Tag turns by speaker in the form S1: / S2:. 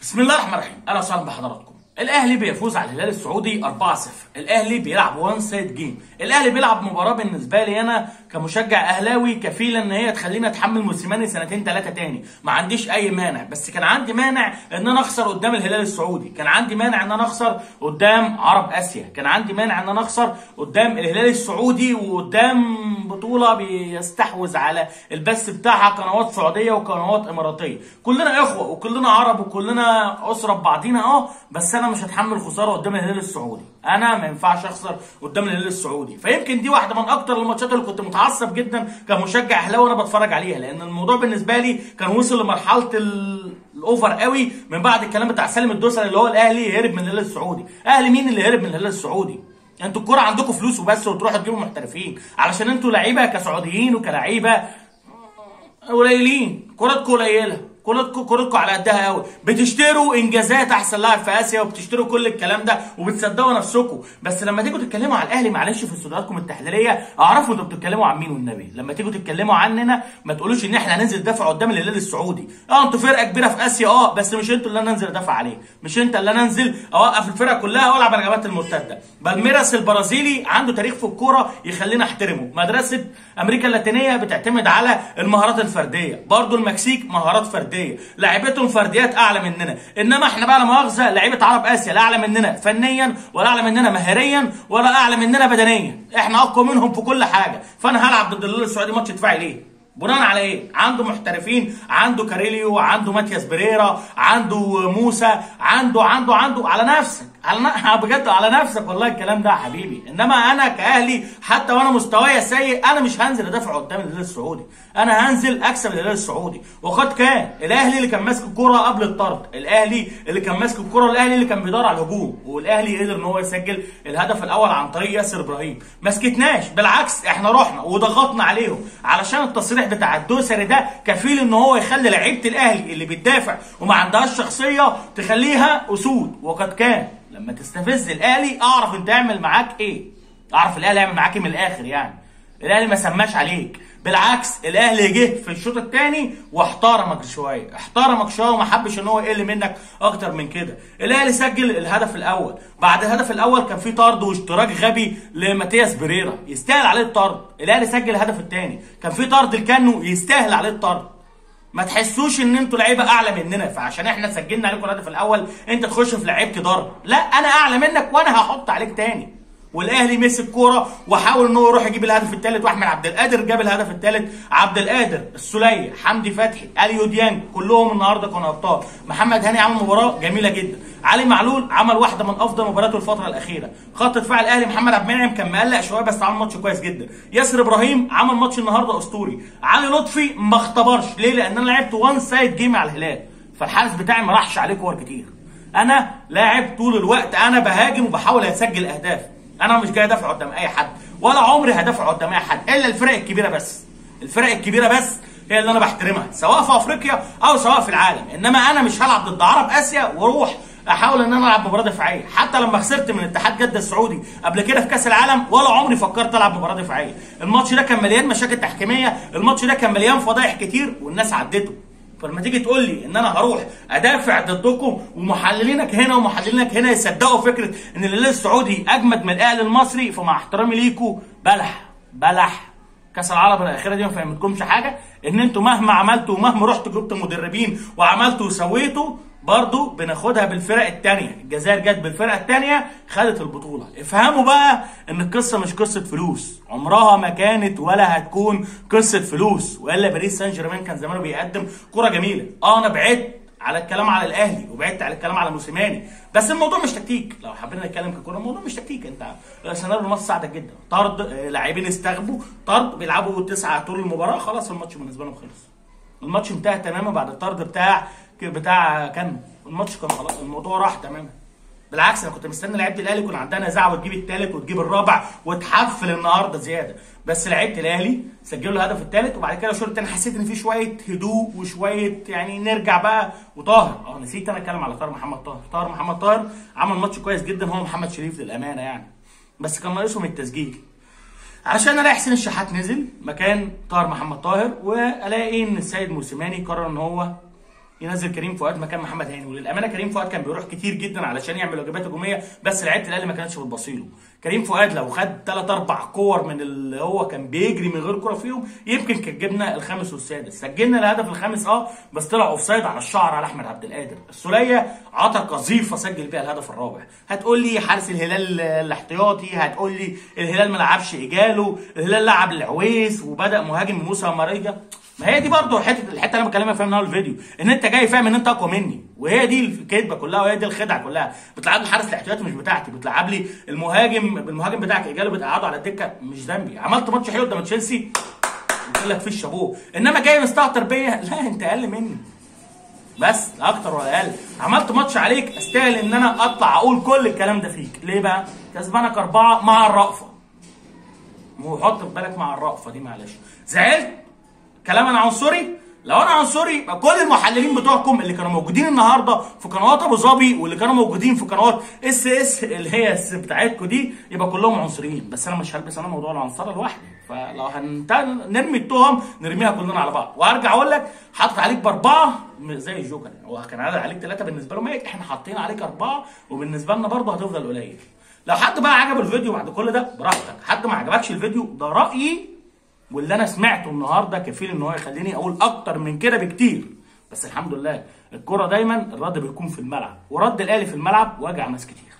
S1: بسم الله الرحمن الرحيم اهلا وسهلا بحضراتكم الاهلي بيفوز على الهلال السعودي 4-0 الاهلي بيلعب وان سايد جيم الاهلي بيلعب مباراه بالنسبه لي انا كمشجع اهلاوي كفيله ان هي تخليني اتحمل موسيماني سنتين ثلاثه تاني ما عنديش اي مانع بس كان عندي مانع ان انا اخسر قدام الهلال السعودي كان عندي مانع ان انا اخسر قدام عرب اسيا كان عندي مانع ان انا اخسر قدام الهلال السعودي وقدام بطوله بيستحوذ على البث بتاعها قنوات سعوديه وقنوات اماراتيه كلنا اخوه وكلنا عرب وكلنا اسره ببعضينا اه بس انا مش هتحمل خساره قدام الهلال السعودي انا ما ينفعش اخسر قدام الهلال السعودي فيمكن دي واحده من اكتر الماتشات اللي كنت متعصب جدا كمشجع اهلاوي وانا بتفرج عليها لان الموضوع بالنسبه لي كان وصل لمرحله ال- الاوفر قوي من بعد الكلام بتاع سالم الدوسري اللي هو الاهلي هرب من الهلال السعودي اهلي مين اللي هرب من الهلال السعودي انتوا الكوره عندكم فلوس وبس وتروحوا تجيبوا محترفين علشان انتوا لعيبه كسعوديين وكلعيبه قليلين كورتكم قليله كورتكم كورتكم على قدها قوي بتشتروا انجازات احسن لاعب في اسيا وبتشتروا كل الكلام ده وبتصدقوا نفسكم بس لما تيجوا تتكلموا على الاهلي معلش في استوديوهاتكم التحليليه اعرفوا انتوا بتتكلموا عن مين والنبي لما تيجوا تتكلموا عننا ما تقولوش ان احنا هننزل ندافع قدام الهلال السعودي اه انتوا فرقه كبيره في اسيا اه بس مش انتوا اللي انا انزل ادافع عليه مش انت اللي انا انزل اوقف الفرقه كلها والعب على الهجمات المرتده بالميراس البرازيلي عنده تاريخ في الكوره يخلينا احترمه مدرسه امريكا اللاتينيه بتعتمد على المهارات الفرديه برضو المكسيك مهارات فرديه لعيبتهم فرديات اعلى مننا انما احنا بقى لا مؤاخذه لعيبه عرب اسيا لا اعلى مننا فنيا ولا اعلى مننا مهاريا ولا اعلى مننا بدنيا احنا اقوى منهم في كل حاجه فانا هلعب ضد الهلال السعودي ماتش دفاعي ليه بناء على ايه؟ عنده محترفين، عنده كاريليو، عنده ماتياس بريرا، عنده موسى، عنده عنده عنده على نفسك، على ن- بجد على نفسك والله الكلام ده يا حبيبي، انما انا كاهلي حتى وانا مستوايا سيء انا مش هنزل ادافع قدام الهلال السعودي، انا هنزل اكسب الهلال السعودي، وقد كان الاهلي اللي كان ماسك الكوره قبل الطرد، الاهلي اللي كان ماسك الكوره الاهلي اللي كان بيدور على الهجوم، والاهلي قدر ان هو يسجل الهدف الاول عن طريق ياسر ابراهيم، ما سكتناش بالعكس احنا رحنا وضغطنا عليهم علشان التصريح بتاع الدوسري ده كفيل ان هو يخلي لعيبه الاهلي اللي بتدافع وما عندهاش شخصيه تخليها اسود وقد كان لما تستفز الاهلي اعرف انت يعمل معاك ايه اعرف الاهلي يعمل معاك ايه من الاخر يعني الاهلي ما سماش عليك بالعكس الاهلي جه في الشوط الثاني واحترمك شويه احترمك شويه وما حبش ان هو يقل منك اكتر من كده الاهلي سجل الهدف الاول بعد الهدف الاول كان في طرد واشتراك غبي لماتياس بريرا يستاهل عليه الطرد الاهلي سجل الهدف الثاني كان في طرد الكانو يستاهل عليه الطرد ما تحسوش ان انتوا لعيبه اعلى مننا فعشان احنا سجلنا عليكم الهدف الاول انت تخش في لعيبه ضرب لا انا اعلى منك وانا هحط عليك تاني والاهلي مسك كوره وحاول ان هو يروح يجيب الهدف الثالث واحمد عبد القادر جاب الهدف الثالث عبد القادر السليه حمدي فتحي اليو ديانج كلهم النهارده كانوا ابطال محمد هاني عمل مباراه جميله جدا علي معلول عمل واحده من افضل مبارياته الفتره الاخيره خط دفاع الاهلي محمد عبد المنعم كان مقلق شويه بس عمل ماتش كويس جدا ياسر ابراهيم عمل ماتش النهارده اسطوري علي لطفي ما اختبرش ليه لان انا لعبت وان سايد جيم على الهلال فالحارس بتاعي ما راحش عليه كور كتير انا لاعب طول الوقت انا بهاجم وبحاول اسجل اهداف انا مش جاي ادافع قدام اي حد ولا عمري هدافع قدام اي حد الا الفرق الكبيره بس الفرق الكبيره بس هي اللي انا بحترمها سواء في افريقيا او سواء في العالم انما انا مش هلعب ضد عرب اسيا واروح احاول ان انا العب مباراه دفاعيه حتى لما خسرت من اتحاد جده السعودي قبل كده في كاس العالم ولا عمري فكرت العب مباراه دفاعيه الماتش ده كان مليان مشاكل تحكيميه الماتش ده كان مليان فضايح كتير والناس عدته فلما تيجي تقول لي ان انا هروح ادافع ضدكم ومحللينك هنا ومحللينك هنا يصدقوا فكره ان الهلال السعودي اجمد من الاهلي المصري فمع احترامي ليكم بلح بلح كاس العرب الاخيره دي ما فهمتكمش حاجه ان انتوا مهما عملتوا ومهما رحتوا جبتوا مدربين وعملتوا وسويتوا برضو بناخدها بالفرق الثانيه الجزائر جت بالفرقه الثانيه خدت البطوله افهموا بقى ان القصه مش قصه فلوس عمرها ما كانت ولا هتكون قصه فلوس والا باريس سان جيرمان كان زمانه بيقدم كره جميله اه انا بعدت على الكلام على الاهلي وبعدت على الكلام على موسيماني بس الموضوع مش تكتيك لو حبينا نتكلم ككوره الموضوع مش تكتيك انت سيناريو الماتش ساعدك جدا طرد آه، لاعبين استغبوا طرد بيلعبوا تسعه طول المباراه خلاص الماتش بالنسبه لهم خلص الماتش انتهى تماما بعد الطرد بتاع بتاع كان الماتش كان خلاص الموضوع راح تماما بالعكس انا كنت مستني لعيبه الاهلي يكون عندها نزاع وتجيب الثالث وتجيب الرابع وتحفل النهارده زياده بس لعيبه الاهلي سجلوا الهدف الثالث وبعد كده الشوط الثاني حسيت ان في شويه هدوء وشويه يعني نرجع بقى وطاهر اه نسيت انا اتكلم على طاهر محمد طاهر طاهر محمد طاهر عمل ماتش كويس جدا هو محمد شريف للامانه يعني بس كان ناقصهم التسجيل عشان الاقي حسين الشحات نزل مكان طاهر محمد طاهر والاقي ان السيد موسيماني قرر ان هو ينزل كريم فؤاد مكان محمد هاني وللامانه كريم فؤاد كان بيروح كتير جدا علشان يعمل واجبات هجوميه بس لعيبه الاهلي ما كانتش بتبصيله كريم فؤاد لو خد ثلاث اربع كور من اللي هو كان بيجري من غير كره فيهم يمكن كان جبنا الخامس والسادس سجلنا الهدف الخامس اه بس طلع اوفسايد على الشعر على احمد عبد القادر السوليه عطى قذيفه سجل بيها الهدف الرابع هتقول لي حارس الهلال الاحتياطي هتقول لي الهلال ما لعبش اجاله الهلال لعب العويس وبدا مهاجم موسى ماريجا ما هي دي برضه حته الحته اللي انا بكلمها فيها من اول الفيديو ان انت جاي فاهم ان انت اقوى مني وهي دي الكذبه كلها وهي دي الخدعه كلها بتلعب لي حارس الاحتياطي مش بتاعتي بتلعب لي المهاجم المهاجم بتاعك اجاله بتقعده على الدكه مش ذنبي عملت ماتش حلو قدام تشيلسي قلت لك فيه الشابوه انما جاي مستهتر بيا لا انت اقل مني بس لا اكتر ولا اقل عملت ماتش عليك استاهل ان انا اطلع اقول كل الكلام ده فيك ليه بقى كسبانك اربعه مع الرأفه وحط في بالك مع الرأفه دي معلش زعلت كلام انا عنصري لو انا عنصري يبقى كل المحللين بتوعكم اللي كانوا موجودين النهارده في قنوات ابو ظبي واللي كانوا موجودين في قنوات اس اس اللي هي اس بتاعتكم دي يبقى كلهم عنصريين بس انا مش هلبس انا موضوع العنصره لوحدي فلو هنت... نرمي التهم نرميها كلنا على بعض وارجع اقول لك حاطط عليك باربعه زي الجوكر يعني هو كان عادل عليك ثلاثه بالنسبه له ميت احنا حاطين عليك اربعه وبالنسبه لنا برضه هتفضل قليل لو حد بقى عجبه الفيديو بعد كل ده براحتك حد ما عجبكش الفيديو ده رايي واللي انا سمعته النهارده كفيل ان هو يخليني اقول اكتر من كده بكتير بس الحمد لله الكرة دايما الرد بيكون في الملعب ورد الاهلي في الملعب وجع ناس كتير